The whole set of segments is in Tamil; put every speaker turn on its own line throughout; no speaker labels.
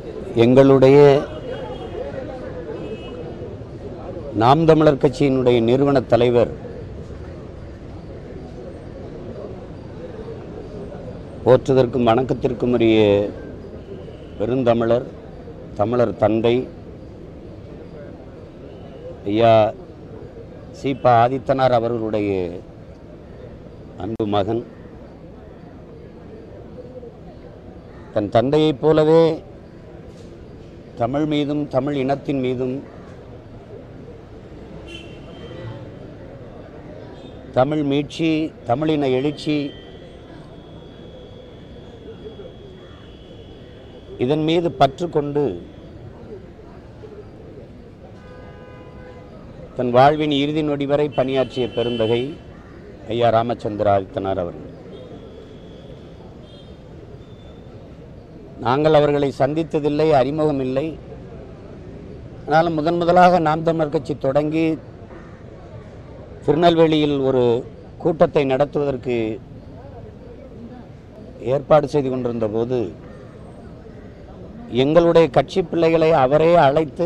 எங்களுடைய நாம் தமிழர் கட்சியினுடைய நிறுவன தலைவர் போற்றுதற்கும் வணக்கத்திற்கும் உரிய பெருந்தமிழர் தமிழர் தந்தை ஐயா சீபா ஆதித்தனார் அவர்களுடைய அன்பு மகன் தன் தந்தையைப் போலவே தமிழ் மீதும் தமிழ் இனத்தின் மீதும் தமிழ் மீட்சி தமிழின எழுச்சி இதன் மீது பற்று கொண்டு தன் வாழ்வின் இறுதி நொடி வரை பணியாற்றிய பெருந்தகை ஐயா ராமச்சந்திர ஆதித்தனார் அவர்கள் நாங்கள் அவர்களை சந்தித்ததில்லை அறிமுகம் இல்லை ஆனாலும் முதன் முதலாக நாம் தமிழர் கட்சி தொடங்கி திருநெல்வேலியில் ஒரு கூட்டத்தை நடத்துவதற்கு ஏற்பாடு செய்து கொண்டிருந்த போது எங்களுடைய கட்சி பிள்ளைகளை அவரே அழைத்து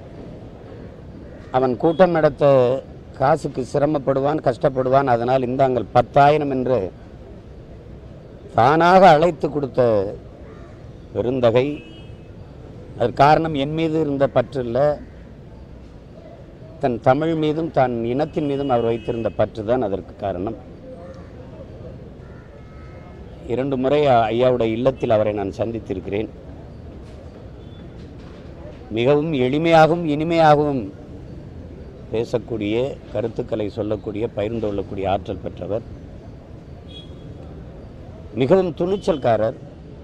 அவன் கூட்டம் நடத்த காசுக்கு சிரமப்படுவான் கஷ்டப்படுவான் அதனால் இந்தாங்கள் பத்தாயிரம் என்று தானாக அழைத்து கொடுத்த பெருந்தகை அது காரணம் என் மீது இருந்த பற்று இல்லை தன் தமிழ் மீதும் தன் இனத்தின் மீதும் அவர் வைத்திருந்த பற்று தான் அதற்கு காரணம் இரண்டு முறை ஐயாவுடைய இல்லத்தில் அவரை நான் சந்தித்திருக்கிறேன் மிகவும் எளிமையாகவும் இனிமையாகவும் பேசக்கூடிய கருத்துக்களை சொல்லக்கூடிய பகிர்ந்து கொள்ளக்கூடிய ஆற்றல் பெற்றவர் மிகவும் துணிச்சல்காரர்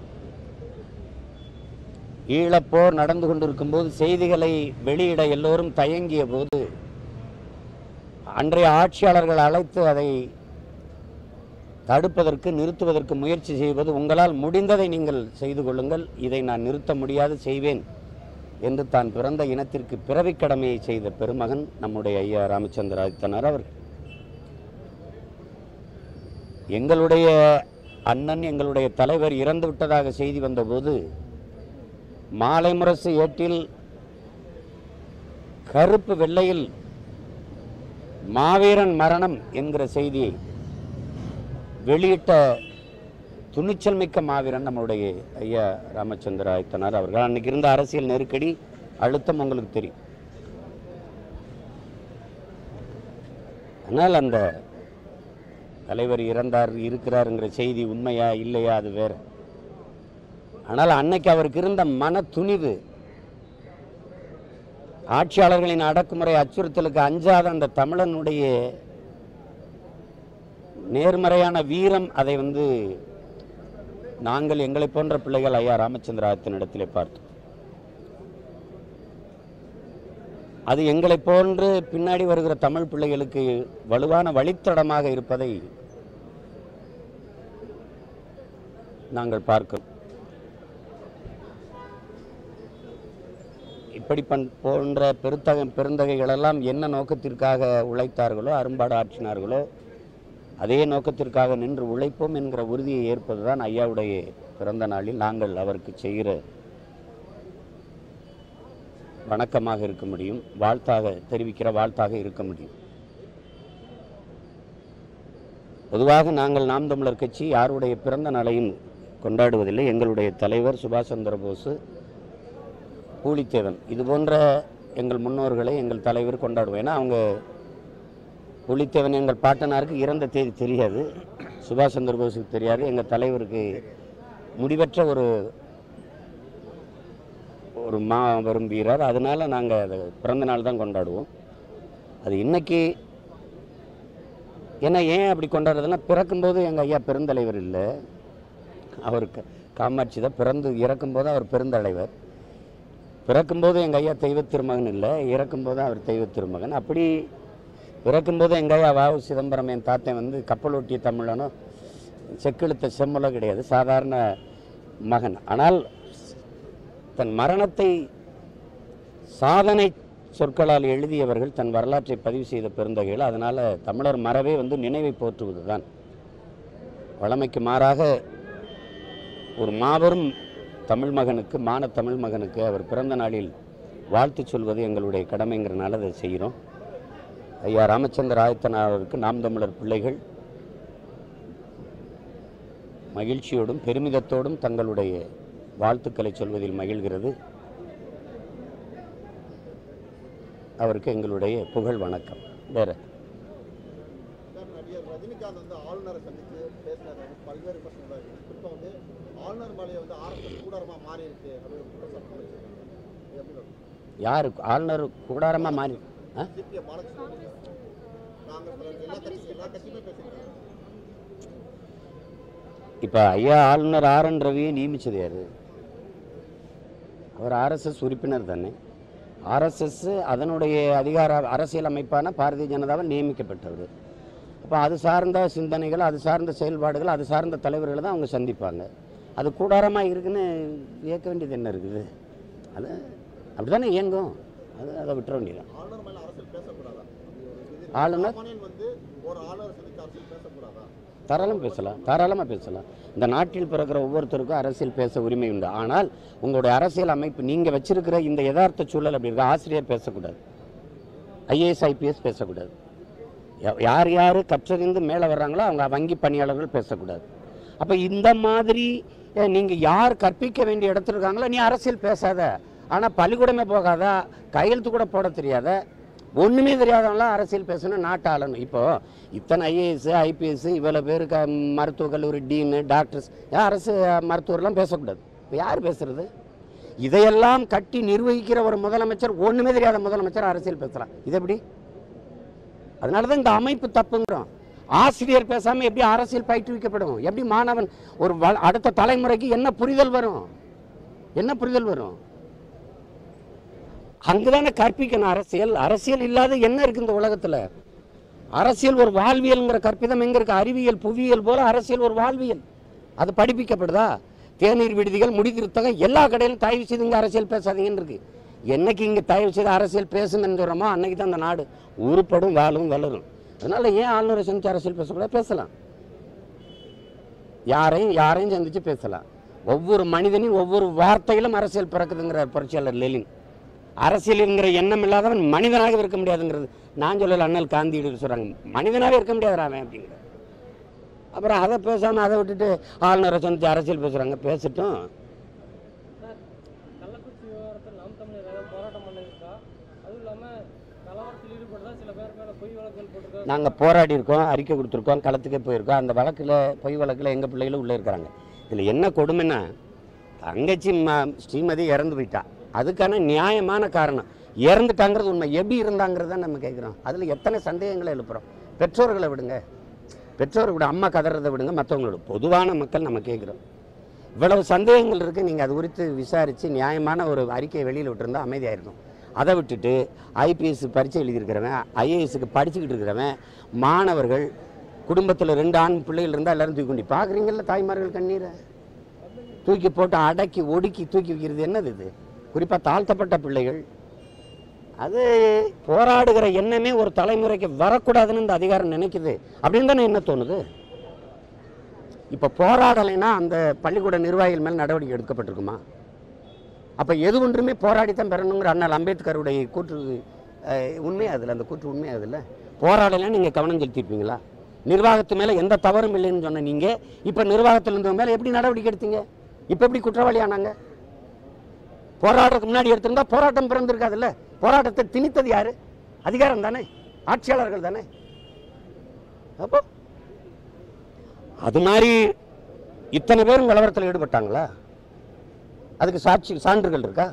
ஈழப்போர் நடந்து கொண்டிருக்கும்போது செய்திகளை வெளியிட எல்லோரும் தயங்கிய போது அன்றைய ஆட்சியாளர்கள் அழைத்து அதை தடுப்பதற்கு நிறுத்துவதற்கு முயற்சி செய்வது உங்களால் முடிந்ததை நீங்கள் செய்து கொள்ளுங்கள் இதை நான் நிறுத்த முடியாது செய்வேன் என்று தான் பிறந்த இனத்திற்கு பிறவிக் கடமையை செய்த பெருமகன் நம்முடைய ஐயா ராமச்சந்திர ஆதித்தனார் அவர்கள் எங்களுடைய அண்ணன் எங்களுடைய தலைவர் இறந்து விட்டதாக செய்தி வந்தபோது மாலை முரசு ஏட்டில் கருப்பு வெள்ளையில் மாவீரன் மரணம் என்கிற செய்தியை வெளியிட்ட துணிச்சல் மிக்க மாவீரன் நம்முடைய ஐயா ராமச்சந்திர ஆயத்தனார் அவர்கள் அன்னைக்கு இருந்த அரசியல் நெருக்கடி அழுத்தம் உங்களுக்கு தெரியும் ஆனால் அந்த தலைவர் இறந்தார் இருக்கிறாருங்கிற செய்தி உண்மையா இல்லையா அது வேற ஆனால் அன்னைக்கு அவருக்கு இருந்த மன துணிவு ஆட்சியாளர்களின் அடக்குமுறை அச்சுறுத்தலுக்கு அஞ்சாத அந்த தமிழனுடைய நேர்மறையான வீரம் அதை வந்து நாங்கள் எங்களை போன்ற பிள்ளைகள் ஐயா ராமச்சந்திர ஆயத்தினிடத்திலே பார்த்தோம் அது எங்களை போன்று பின்னாடி வருகிற தமிழ் பிள்ளைகளுக்கு வலுவான வழித்தடமாக இருப்பதை நாங்கள் பார்க்கிறோம் இப்படி பண் போன்ற பெருத்தக பெருந்தகைகளெல்லாம் என்ன நோக்கத்திற்காக உழைத்தார்களோ அரும்பாடு ஆற்றினார்களோ அதே நோக்கத்திற்காக நின்று உழைப்போம் என்கிற உறுதியை ஏற்பது தான் ஐயாவுடைய பிறந்த நாளில் நாங்கள் அவருக்கு செய்கிற வணக்கமாக இருக்க முடியும் வாழ்த்தாக தெரிவிக்கிற வாழ்த்தாக இருக்க முடியும் பொதுவாக நாங்கள் நாம் தமிழர் கட்சி யாருடைய பிறந்த நாளையும் கொண்டாடுவதில்லை எங்களுடைய தலைவர் சுபாஷ் சந்திர போஸ் பூலித்தேவன் இது போன்ற எங்கள் முன்னோர்களை எங்கள் தலைவர் கொண்டாடுவோம் ஏன்னா அவங்க புலித்தேவன் எங்கள் பாட்டனாருக்கு இறந்த தேதி தெரியாது சுபாஷ் சந்திர போஸுக்கு தெரியாது எங்கள் தலைவருக்கு முடிவற்ற ஒரு ஒரு மாபெரும் வீரர் அதனால நாங்கள் அதை பிறந்த நாள் தான் கொண்டாடுவோம் அது இன்னைக்கு ஏன்னா ஏன் அப்படி கொண்டாடுறதுன்னா பிறக்கும்போது எங்கள் ஐயா பெருந்தலைவர் இல்லை அவருக்கு காமாட்சி தான் பிறந்து இறக்கும்போது அவர் பெருந்தலைவர் பிறக்கும்போது எங்கள் ஐயா தெய்வ திருமகன் இல்லை இறக்கும்போது அவர் தெய்வ திருமகன் அப்படி பிறக்கும்போது எங்கள் ஐயா வாவு சிதம்பரம் என் தாத்தன் வந்து கப்பல் ஓட்டிய தமிழனோ செக்கெழுத்த செம்மலோ கிடையாது சாதாரண மகன் ஆனால் தன் மரணத்தை சாதனை சொற்களால் எழுதியவர்கள் தன் வரலாற்றை பதிவு செய்த பெருந்தகைகள் அதனால் தமிழர் மரபே வந்து நினைவை போற்றுவது தான் வழமைக்கு மாறாக ஒரு மாபெரும் தமிழ் மகனுக்கு மான தமிழ் மகனுக்கு அவர் பிறந்த நாளில் வாழ்த்து சொல்வது எங்களுடைய கடமைங்கிறனால அதை செய்கிறோம் ஐயா ராமச்சந்திர ஆயத்தனா அவருக்கு நாம் தமிழர் பிள்ளைகள் மகிழ்ச்சியோடும் பெருமிதத்தோடும் தங்களுடைய வாழ்த்துக்களை சொல்வதில் மகிழ்கிறது அவருக்கு எங்களுடைய புகழ் வணக்கம் வேற
சார் நடிகர் ரஜினிகாந்த் வந்து ஆளுநரை சந்தித்து பேசினார் வந்து பல்வேறு பிரச்சனைகள் இருக்கு குறிப்பாக வந்து ஆளுநர் மேலேயே வந்து ஆர்எஸ்எஸ் கூடாரமாக மாறி இருக்கு அப்படின்னு குற்றச்சாட்டு வச்சிருக்காங்க. இது எப்படி வரும்?
யாரு ஆளுநர் கூடாரமாக மாறி ஆ
சிபிஎம் பாலகிருஷ்ணன் காங்கிரஸ் தலைவர் எல்லா கட்சி எல்லா கட்சியுமே பேசியிருக்காங்க
இப்போ ஐயா ஆளுநர் ஆர் என் ரவியை நியமிச்சது யாரு அவர் ஆர்எஸ்எஸ் உறுப்பினர் தானே ஆர்எஸ்எஸ் அதனுடைய அதிகார அரசியல் அமைப்பான பாரதிய ஜனதாவை நியமிக்கப்பட்டவர் அப்போ அது சார்ந்த சிந்தனைகள் அது சார்ந்த செயல்பாடுகள் அது சார்ந்த தலைவர்களை தான் அவங்க சந்திப்பாங்க அது கூடாரமாக இருக்குன்னு இயக்க வேண்டியது என்ன இருக்குது அது அப்படி தானே இயங்கும் அது அதை விட்டுற வேண்டியதான்
ஆளுநர் மேலே அரசியல் பேசக்கூடாதா அப்படி ஒரு இது இருக்கு.
ஆளுநர்
சாமானியன் வந்து ஒரு ஆளுநரை சந்தித்து அரசியல் பேசக்கூடாதா
தாராளமாக பேசலாம் தாராளமாக பேசலாம் இந்த நாட்டில் பிறக்கிற ஒவ்வொருத்தருக்கும் அரசியல் பேச உரிமை உண்டு ஆனால் உங்களுடைய அரசியல் அமைப்பு நீங்கள் வச்சிருக்கிற இந்த யதார்த்த சூழல் அப்படி இருக்கு ஆசிரியர் பேசக்கூடாது ஐஏஎஸ் ஐபிஎஸ் பேசக்கூடாது யா- யார் யார் கற்றறிந்து மேலே வர்றாங்களோ அவங்க வங்கி பணியாளர்கள் பேசக்கூடாது அப்போ இந்த மாதிரி நீங்கள் யார் கற்பிக்க வேண்டிய இடத்துல இருக்காங்களோ நீ அரசியல் பேசாத ஆனால் பள்ளிக்கூடமே போகாதா கையெழுத்து கூட போட தெரியாத ஒன்றுமே தெரியாதவங்களாம் அரசியல் பேசணும் நாட்டு ஆளணும் இப்போ இத்தனை ஐஏஎஸ் ஐபிஎஸ் இவ்வளோ பேர் க மருத்துவக் கல்லூரி டீனு டாக்டர்ஸ் ஏன் அரசு மருத்துவர்லாம் பேசக்கூடாது இப்போ யார் பேசுறது இதையெல்லாம் கட்டி நிர்வகிக்கிற ஒரு முதலமைச்சர் ஒன்றுமே தெரியாத முதலமைச்சர் அரசியல் பேசலாம் இது எப்படி அதனால தான் இந்த அமைப்பு தப்புங்கிறோம் ஆசிரியர் பேசாமல் எப்படி அரசியல் பயிற்றுவிக்கப்படும் எப்படி மாணவன் ஒரு வ- அடுத்த தலைமுறைக்கு என்ன புரிதல் வரும் என்ன புரிதல் வரும் அங்குதானே கற்பிக்கணும் அரசியல் அரசியல் இல்லாத என்ன இருக்கு இந்த உலகத்துல அரசியல் ஒரு வாழ்வியல்ங்கிற கற்பிதம் எங்க இருக்கு அறிவியல் புவியியல் போல அரசியல் ஒரு வாழ்வியல் அது படிப்பிக்கப்படுதா தேநீர் விடுதிகள் முடிதிருத்தகம் எல்லா கடையிலும் தயவு செய்து இங்க அரசியல் பேசாதீங்கன்னு இருக்கு என்னைக்கு இங்க தயவு செய்து அரசியல் பேசுங்கன்னு சொல்றோமோ அன்னைக்கு தான் அந்த நாடு உருப்படும் வாழும் வளரும் அதனால ஏன் ஆளுநரை சந்திச்சு அரசியல் பேசக்கூடாது பேசலாம் யாரையும் யாரையும் சந்திச்சு பேசலாம் ஒவ்வொரு மனிதனையும் ஒவ்வொரு வார்த்தையிலும் அரசியல் பிறக்குதுங்கிற புரட்சியாளர் லெலின் அரசியலுங்கிற எண்ணம் இல்லாதவன் மனிதனாக இருக்க முடியாதுங்கிறது நான் சொல்லல அண்ணல் காந்தி சொல்றாங்க மனிதனாவே இருக்க முடியாதுடா அவன் அப்படிங்கிற அப்புறம் அதை பேசாம அதை விட்டுட்டு ஆளுநரை சந்திச்சு அரசியல் பேசுறாங்க பேசட்டும்
கள்ளக்குறிச்சி விவகாரத்தில் நாம் தமிழர் ஏதாவது போராட்டம் பண்ணிருக்கா அதுவும் இல்லாமல் கலவரத்தில் ஈடுபட்டதா சில பேர் மேலே பொய் வழக்குகள் போட்டிருக்கா
நாங்கள் போராடி இருக்கோம் அறிக்கை கொடுத்துருக்கோம் களத்துக்கே போயிருக்கோம் அந்த வழக்கில் பொய் வழக்கில் எங்கள் பிள்ளைகளும் உள்ளே இருக்கிறாங்க இதில் என்ன கொடுமைன்னா தங்கச்சி ம ஸ்ரீமதி இறந்து போயிட்டா அதுக்கான நியாயமான காரணம் இறந்துட்டாங்கிறது உண்மை எப்படி இருந்தாங்கிறத நம்ம கேட்குறோம் அதில் எத்தனை சந்தேகங்களை எழுப்புறோம் பெற்றோர்களை விடுங்க பெற்றோரை விட அம்மா கதறதை விடுங்க மற்றவங்களோட பொதுவான மக்கள் நம்ம கேட்குறோம் இவ்வளவு சந்தேகங்கள் இருக்குது நீங்கள் அது குறித்து விசாரித்து நியாயமான ஒரு அறிக்கையை வெளியில் விட்டுருந்தா அமைதியாயிருக்கும் அதை விட்டுட்டு ஐபிஎஸ் பரீட்சை எழுதியிருக்கிறவன் ஐஏஎஸ்க்கு படிச்சுக்கிட்டு இருக்கிறவன் மாணவர்கள் குடும்பத்தில் ரெண்டு ஆண் பிள்ளைகள் இருந்தால் எல்லாரும் தூக்கி கொண்டு பார்க்குறீங்கல்ல தாய்மார்கள் கண்ணீரை தூக்கி போட்டு அடக்கி ஒடுக்கி தூக்கி வைக்கிறது என்னது இது குறிப்பாக தாழ்த்தப்பட்ட பிள்ளைகள் அது போராடுகிற எண்ணமே ஒரு தலைமுறைக்கு வரக்கூடாதுன்னு இந்த அதிகாரம் நினைக்குது அப்படின்னு தானே என்ன தோணுது இப்போ போராடலைன்னா அந்த பள்ளிக்கூட நிர்வாகிகள் மேல் நடவடிக்கை எடுக்கப்பட்டிருக்குமா அப்போ எது ஒன்றுமே போராடித்தான் பெறணுங்கிற அண்ணல் அம்பேத்கருடைய கூற்று அஹ், உண்மை அதில் அந்த கூற்று உண்மை அதில் போராடலைன்னா நீங்கள் கவனம் செலுத்திருப்பீங்களா நிர்வாகத்து மேலே எந்த தவறும் இல்லைன்னு சொன்ன நீங்கள் இப்போ நிர்வாகத்தில் இருந்தவங்க மேலே எப்படி நடவடிக்கை எடுத்தீங்க இப்போ எப்படி குற்றவாளி ஆனாங்க போராடுறதுக்கு முன்னாடி எடுத்திருந்தா போராட்டம் பிறந்திருக்காதுல்ல போராட்டத்தை திணித்தது யாரு அதிகாரம் தானே ஆட்சியாளர்கள் தானே அப்போ அது மாதிரி இத்தனை பேரும் கலவரத்தில் ஈடுபட்டாங்களா அதுக்கு சாட்சி சான்றுகள் இருக்கா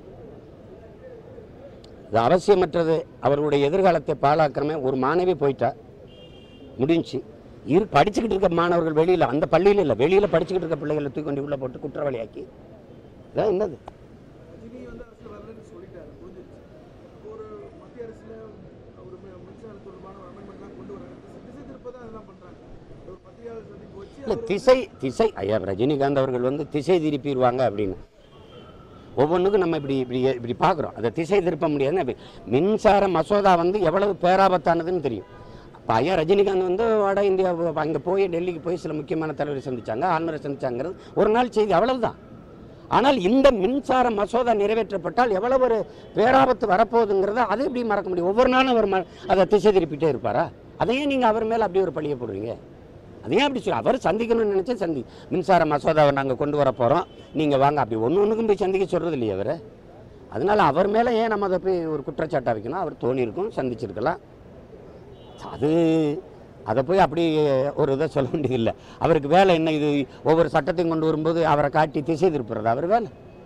இது அவசியமற்றது அவர்களுடைய எதிர்காலத்தை பாழாக்கிறமே ஒரு மாணவி போயிட்டா முடிஞ்சுச்சு இரு படிச்சுக்கிட்டு இருக்க மாணவர்கள் வெளியில் அந்த பள்ளியில் இல்லை வெளியில் படிச்சுக்கிட்டு இருக்க பிள்ளைகளை தூக்கி கொண்டு உள்ளே போட்டு குற்றவாளியாக்கி இதான் என்னது
ரஜினி வந்து அரசியல் வரலன்னு சொல்லிட்டாரு புரிஞ்சிருச்சு ஒரு மத்திய அரசுல ஒரு மி- மின்சாரம் தொடர்பான ஒரு அமெண்ட்மெண்ட்லாம் கொண்டு வராங்க திசை திருப்ப தான் அதெல்லாம் பண்றாங்க ஒரு பத்திரிகையாளர் சந்திப்பு வச்சு
இல்லை
அவர்
திசை திசை ஐயா ரஜினிகாந்த் அவர்கள் வந்து திசை திருப்பிடுவாங்க அப்படின்னு ஒவ்வொன்றுக்கும் நம்ம இப்படி இப்படி இப்படி பார்க்குறோம் அதை திசை திருப்ப முடியாதுன்னு அப்படி மின்சார மசோதா வந்து எவ்வளவு பேராபத்தானதுன்னு தெரியும் இப்போ ஐயா ரஜினிகாந்த் வந்து வட இந்தியா அங்கே போய் டெல்லிக்கு போய் சில முக்கியமான தலைவரை சந்திச்சாங்க ஆளுநரை சந்திச்சாங்கிறது ஒரு நாள் செய்தி அவ்வளவுதான் ஆனால் இந்த மின்சார மசோதா நிறைவேற்றப்பட்டால் எவ்வளவு ஒரு பேராபத்து வரப்போகுதுங்கிறத அதை எப்படி மறக்க முடியும் ஒவ்வொரு நாளும் அவர் ம- அதை திசை திருப்பிட்டே இருப்பாரா அதையே நீங்கள் அவர் மேலே அப்படி ஒரு பழிய போடுறீங்க அதையே அப்படி சொல்லி அவர் சந்திக்கணும்னு நினச்சா சந்தி மின்சார மசோதாவை நாங்கள் கொண்டு வர போகிறோம் நீங்கள் வாங்க அப்படி ஒன்று ஒன்றுக்கும் போய் சந்திக்க சொல்கிறது இல்லையா அவர் அதனால அவர் மேலே ஏன் நம்ம அதை போய் ஒரு குற்றச்சாட்டை வைக்கணும் அவர் தோணி இருக்கும் சந்திச்சிருக்கலாம் அது அதை போய் அப்படி ஒரு இதை சொல்ல வேண்டியதில்லை அவருக்கு வேலை என்ன இது ஒவ்வொரு சட்டத்தையும் கொண்டு வரும்போது அவரை காட்டி திசை திருப்புறது அவர் வேலை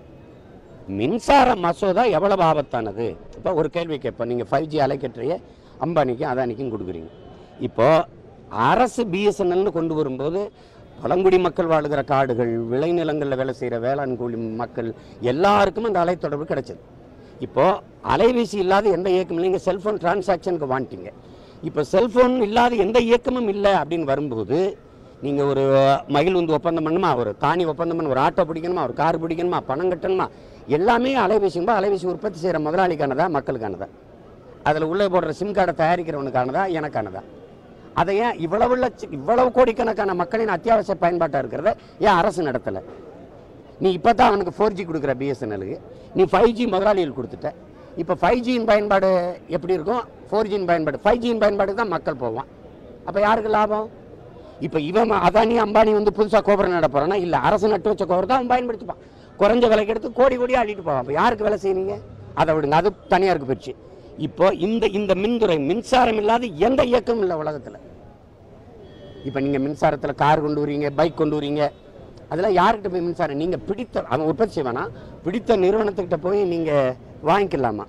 மின்சார மசோதா எவ்வளவு ஆபத்தானது இப்போ ஒரு கேள்வி கேட்போம் நீங்கள் ஃபைவ் ஜி அலைக்கற்றைய அம்பானிக்கும் அதானிக்கும் கொடுக்குறீங்க இப்போ அரசு பிஎஸ்என்எல்னு கொண்டு வரும்போது பழங்குடி மக்கள் வாழுகிற காடுகள் விளைநிலங்களில் வேலை செய்கிற வேளாண் கூலி மக்கள் எல்லாருக்கும் அந்த அலைத்தொடர்பு கிடைச்சது இப்போ அலைபேசி இல்லாத எந்த இயக்கமும் இல்லை நீங்கள் செல்ஃபோன் டிரான்சாக்ஷனுக்கு வாங்கிட்டீங்க இப்போ செல்ஃபோன் இல்லாத எந்த இயக்கமும் இல்லை அப்படின்னு வரும்போது நீங்கள் ஒரு மகிழ் வந்து ஒப்பந்தம் பண்ணுமா ஒரு தானி ஒப்பந்தம் பண்ண ஒரு ஆட்டோ பிடிக்கணுமா ஒரு கார் பிடிக்கணுமா பணம் கட்டணுமா எல்லாமே அலைபேசிங்கும்போது அலைபேசி உற்பத்தி செய்கிற முதலாளிக்கானதா மக்களுக்கானதா அதில் உள்ளே போடுற சிம் கார்டை தயாரிக்கிறவனுக்கானதா எனக்கானதா அதை ஏன் இவ்வளவு லட்ச இவ்வளவு கோடிக்கணக்கான மக்களின் அத்தியாவசிய பயன்பாட்டாக இருக்கிறத ஏன் அரசு நடத்தலை நீ இப்போ தான் அவனுக்கு ஃபோர் ஜி கொடுக்குற பிஎஸ்என்எலுக்கு நீ ஃபைவ் ஜி முதலாளிகள் கொடுத்துட்ட இப்போ ஃபைவ் ஜியின் பயன்பாடு எப்படி இருக்கும் ஃபோர் ஜியின் பயன்பாடு ஃபைவ் ஜியின் பயன்பாடு தான் மக்கள் போவான் அப்போ யாருக்கு லாபம் இப்போ இவன் அதானி அம்பானி வந்து புதுசாக கோபுரம் நட போகிறான்னா இல்லை அரசு நட்டு வச்ச கோபுரம் தான் அவன் பயன்படுத்திப்பான் குறைஞ்ச விலைக்கு எடுத்து கோடி கோடியாக அள்ளிட்டு போவான் அப்போ யாருக்கு வேலை செய்யறீங்க அதை விடுங்க அது தனியாருக்கு போயிடுச்சு இப்போ இந்த இந்த மின்துறை மின்சாரம் இல்லாத எந்த இயக்கமும் இல்லை உலகத்தில் இப்போ நீங்கள் மின்சாரத்தில் கார் கொண்டு வரீங்க பைக் கொண்டு வரீங்க அதெல்லாம் யார்கிட்ட போய் மின்சாரம் நீங்கள் பிடித்த அவன் உற்பத்தி செய்வானா பிடித்த நிறுவனத்துக்கிட்ட போய் நீங்கள் வாங்கிக்கலாமா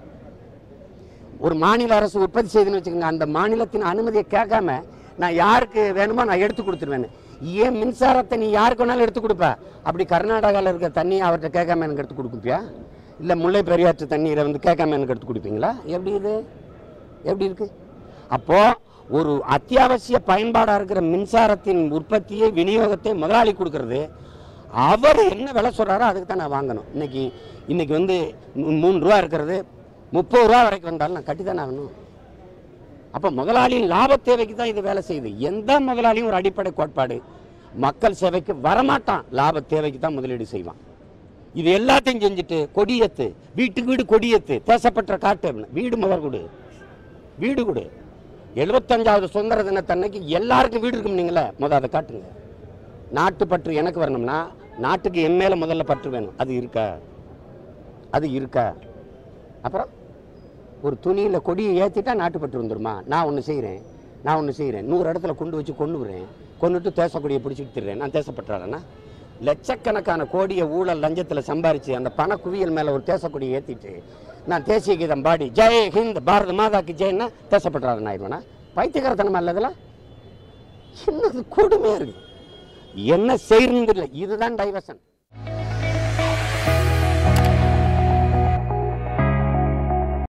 ஒரு மாநில அரசு உற்பத்தி செய்துன்னு வச்சுக்கோங்க அந்த மாநிலத்தின் அனுமதியை கேட்காம நான் யாருக்கு வேணுமோ நான் எடுத்து கொடுத்துருவேன் ஏன் மின்சாரத்தை நீ யாருக்கு வேணாலும் எடுத்து கொடுப்ப அப்படி கர்நாடகாவில் இருக்க தண்ணியை அவர்கிட்ட கேட்காம எனக்கு எடுத்து கொடுப்பியா இல்லை முல்லை பெரியாற்று தண்ணீரை வந்து கேட்காம எனக்கு எடுத்து கொடுப்பீங்களா எப்படி இது எப்படி இருக்கு அப்போ ஒரு அத்தியாவசிய பயன்பாடாக இருக்கிற மின்சாரத்தின் உற்பத்தியை விநியோகத்தை முதலாளி கொடுக்கறது அவர் என்ன விலை சொல்கிறாரோ அதுக்கு தான் நான் வாங்கணும் இன்னைக்கு இன்னைக்கு வந்து மூ- மூணு ரூபா இருக்கிறது முப்பது ரூபா வரைக்கும் வந்தாலும் நான் கட்டி தானே ஆகணும் அப்போ முதலாளியின் லாப தேவைக்கு தான் இது வேலை செய்யுது எந்த முதலாளியும் ஒரு அடிப்படை கோட்பாடு மக்கள் சேவைக்கு வரமாட்டான் லாப தேவைக்கு தான் முதலீடு செய்வான் இது எல்லாத்தையும் செஞ்சுட்டு கொடியேத்து வீட்டுக்கு வீடு கொடியேத்து தேசப்பட்ட காட்டு அப்படின்னு. வீடு முதல் கொடு வீடு கொடு எழுபத்தஞ்சாவது சுதந்திர தினத்தன்னைக்கு எல்லாருக்கும் வீடு இருக்கும் நீங்களே முத அதை காட்டுங்க நாட்டுப்பற்று எனக்கு வரணும்னா நாட்டுக்கு என் மேல முதல்ல பற்று வேணும் அது இருக்கா அது இருக்கா அப்புறம் ஒரு துணியில் கொடியை ஏற்றிட்டா நாட்டுப்பற்று வந்துருமா நான் ஒன்று செய்கிறேன் நான் ஒன்று செய்கிறேன் நூறு இடத்துல கொண்டு வச்சு கொண்டு வரேன் கொண்டுட்டு தேச கொடியை பிடிச்சிட்டு திடுறேன் நான் தேசப்பட்டாளனா லட்சக்கணக்கான கோடியை ஊழல் லஞ்சத்தில் சம்பாரிச்சு அந்த பண குவியல் மேலே ஒரு தேச கொடியை ஏற்றிட்டு நான் தேசிய கீதம் பாடி ஜெய் ஹிந்த் பாரத மாதாக்கு ஜெயன்னா தேசப்பட்டாளன் ஆயிடுவேனா பைத்தியகாரத்தனமா இல்லை இதெல்லாம் என்னது கொடுமையாக இருக்கு என்ன செய்யறது இல்லை இதுதான் டைவர்ஷன்